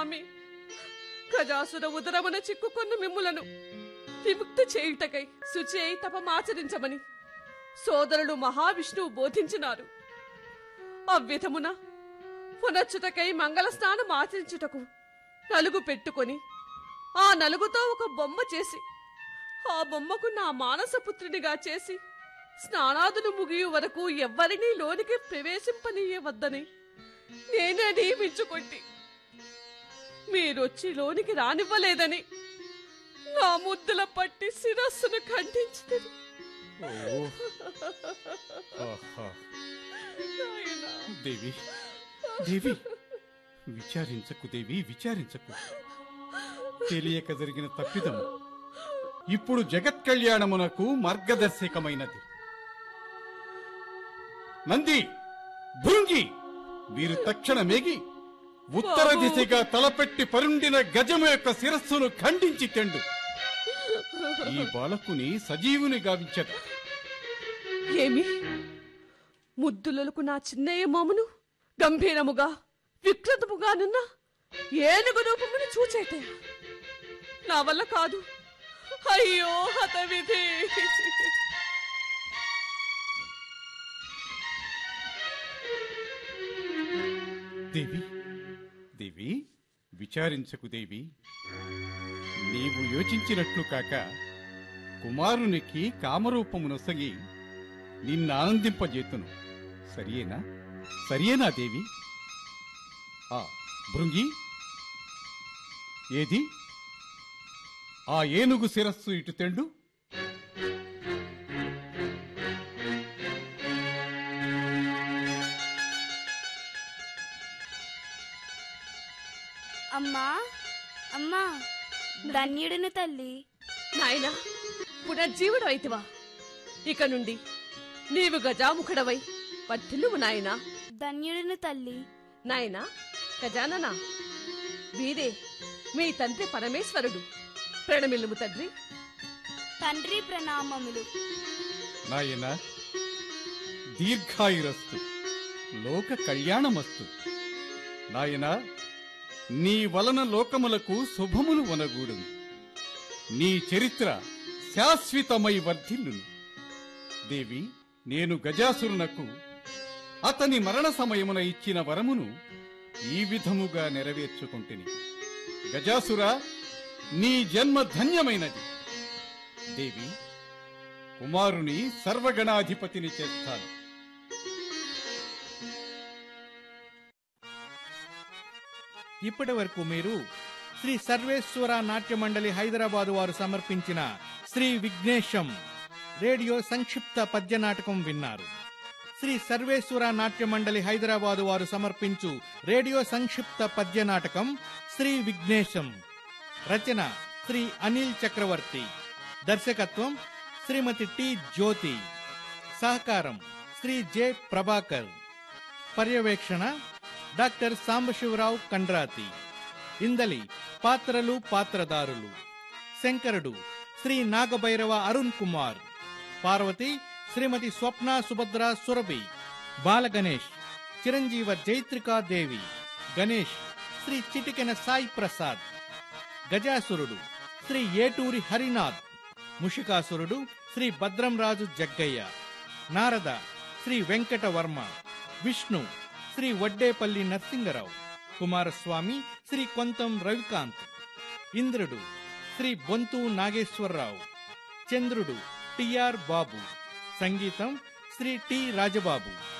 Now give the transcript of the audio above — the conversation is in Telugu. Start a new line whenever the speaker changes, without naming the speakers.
స్వామి గజాసుర ఉదరమున చిక్కుకున్న మిమ్ములను విముక్తి చేయుటకై శుచి అయి తపమాచరించమని సోదరులు మహావిష్ణువు బోధించినారు అవ్విధమున పునర్చుటకై మంగళ స్నానం ఆచరించుటకు నలుగు పెట్టుకొని ఆ నలుగుతో ఒక బొమ్మ చేసి ఆ బొమ్మకు నా మానసపుత్రునిగా చేసి స్నానాదులు ముగియు వరకు ఎవ్వరినీ లోనికి ప్రవేశింపనీయవద్దని నేనే నియమించుకొట్టి మీరొచ్చి లోనికి రానివ్వలేదని నా ముద్దుల పట్టి శిరస్సును ఖండించింది
ఓ ఆహా. దేవి దేవి విచారించకు దేవి విచారించకు తెలియక జరిగిన తప్పిదము ఇప్పుడు జగత్ కళ్యాణమునకు మార్గదర్శకమైనది నంది భృంగి వీరు తక్షణమేగి ఉత్తర
బాబు.
దిశగా తలపెట్టి పరుండిన గజము యొక్క శిరస్సును ఖండించి తెండు ఈ బాలకుని సజీవుని గావించట
ఏమి ముద్దులకు నా చిన్నయ్య మోమును గంభీరముగా వికృతముగానున్న ఏనుగు రూపమును చూచేట నా వల్ల కాదు అయ్యో హతవిధి
దేవి దేవి విచారించకు దేవి నీవు యోచించినట్లు కాక కుమారునికి కామరూపమునొసగి నిన్నానందింపజేతును సరియేనా సరియేనా దేవి ఆ భృంగి ఏది ఆ ఏనుగు శిరస్సు ఇటు తెండు
అమ్మా అమ్మా ధన్యుడిని తల్లి
నాయనా పునర్జీవుడు అయితివా ఇక నుండి నీవు గజాముఖుడవై వర్ధిల్లువు నాయనా
ధన్యుడిని తల్లి
నాయనా గజాననా వీరే మీ తండ్రి పరమేశ్వరుడు ప్రణమిల్లుము తండ్రి
తండ్రి ప్రణామములు
నాయన దీర్ఘాయురస్తు లోక కళ్యాణమస్తు నాయన నీ వలన లోకములకు శుభములు వనగూడును నీ చరిత్ర శాశ్వతమై వర్ధిల్లును దేవి నేను గజాసురునకు అతని మరణ సమయమున ఇచ్చిన వరమును ఈ విధముగా నెరవేర్చుకుంటుని గజాసుర నీ జన్మ ధన్యమైనది దేవి కుమారుని సర్వగణాధిపతిని చేస్తాను
ఇప్పటి వరకు మీరు శ్రీ సర్వేశ్వర నాట్య మండలి హైదరాబాద్ వారు సమర్పించిన శ్రీ విఘ్నేశం రేడియో సంక్షిప్త పద్య నాటకం విన్నారు శ్రీ సర్వేశ్వర నాట్య మండలి హైదరాబాద్ వారు సమర్పించు రేడియో సంక్షిప్త పద్య నాటకం శ్రీ విఘ్నేశం రచన శ్రీ అనిల్ చక్రవర్తి దర్శకత్వం శ్రీమతి టి జ్యోతి సహకారం శ్రీ జె ప్రభాకర్ పర్యవేక్షణ డాక్టర్ సాంబశివరావు కండ్రాతి ఇందలి పాత్రలు పాత్రదారులు శంకరుడు శ్రీ నాగభైరవ అరుణ్ కుమార్ పార్వతి శ్రీమతి స్వప్న సుభద్ర సురభి బాలగణేష్ చిరంజీవ జైత్రికా దేవి గణేష్ శ్రీ చిటికెన సాయి ప్రసాద్ గజాసురుడు శ్రీ ఏటూరి హరినాథ్ ముషికాసురుడు శ్రీ భద్రంరాజు జగ్గయ్య నారద శ్రీ వెంకట వర్మ విష్ణు శ్రీ వడ్డేపల్లి నరసింగరావు కుమారస్వామి శ్రీ కొంతం రవికాంత్ ఇంద్రుడు శ్రీ బొంతు నాగేశ్వరరావు చంద్రుడు టిఆర్ బాబు సంగీతం శ్రీ టి రాజబాబు